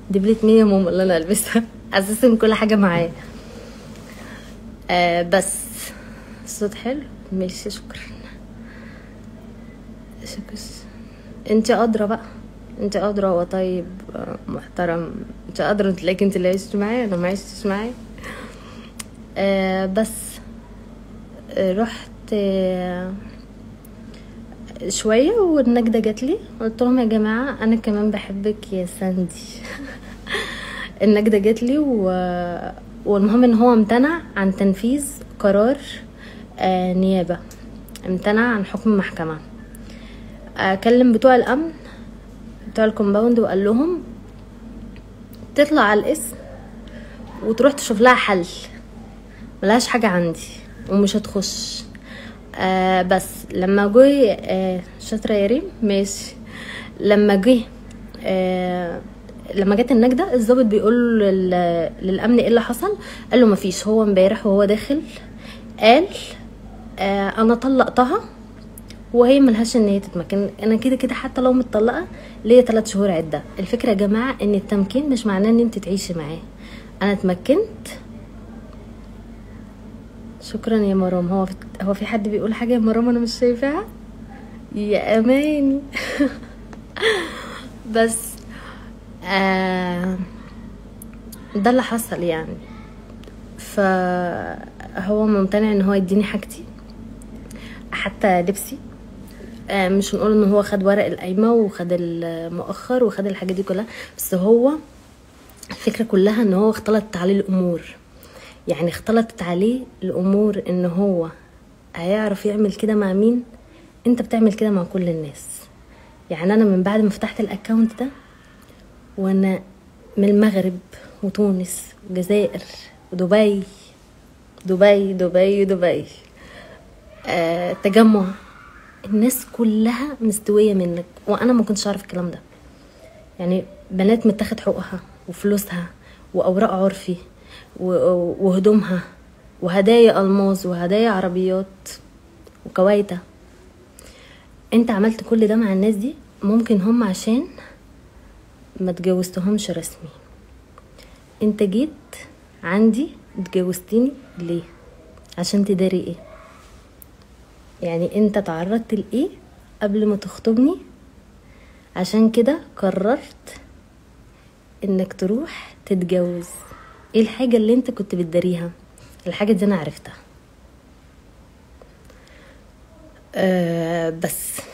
دبلة مينيموم اللي انا البسها اساسا كل حاجه معايا آه بس الصوت حلو ماشي شكرا شكرا انت ادرى بقى انت ادرى هو طيب آه، محترم انت ادرى تلاقيك انت اللي عشت معايا انا ما عشتش معايا آه بس آه، رحت آه شويه والنجده جات لي قلت لهم يا جماعه انا كمان بحبك يا ساندي النجده جات لي و... والمهم ان هو امتنع عن تنفيذ قرار آه نيابه امتنع عن حكم محكمه اكلم بتوع الامن بتوع الكومباوند وقال لهم تطلع على الاسم وتروح تشوف لها حل ملهاش حاجة عندي ومش هتخش آه بس لما جه آه شاطرة يا ريم ماشي لما جه آه لما جت النجدة الضابط بيقول لل- للأمن ايه اللي حصل قال له مفيش هو امبارح وهو داخل قال آه انا طلقتها وهي ملهاش ان هي تتمكن انا كده كده حتى لو متطلقه ليا ثلاث شهور عده الفكره يا جماعه ان التمكين مش معناه ان انت تعيشي معاه انا اتمكنت شكرا يا مرام هو في هو في حد بيقول حاجه يا مرام انا مش شايفاها يا اماني بس آه ده اللي حصل يعني فهو ممتنع ان هو يديني حاجتي حتى لبسي آه، مش نقول ان هو خد ورق القايمه وخد المؤخر وخد الحاجات دي كلها بس هو الفكره كلها ان هو اختلطت عليه الامور يعني اختلطت عليه الامور ان هو هيعرف يعمل كده مع مين انت بتعمل كده مع كل الناس يعني انا من بعد ما فتحت الاكونت ده وانا من المغرب وتونس والجزائر ودبي دبي دبي دبي آه تجمع الناس كلها مستويه منك وانا ما كنتش اعرف الكلام ده يعني بنات متاخد حقوقها وفلوسها واوراق عرفي و- وهدومها وهدايا الماظ وهدايا عربيات وكويته انت عملت كل ده مع الناس دي ممكن هم عشان ما تجوزتهمش رسمي انت جيت عندي اتجوزتني ليه عشان تداري ايه يعني انت تعرضت لايه قبل ما تخطبني عشان كده قررت انك تروح تتجوز ايه الحاجة اللي انت كنت بتداريها الحاجة دي انا عرفتها أه بس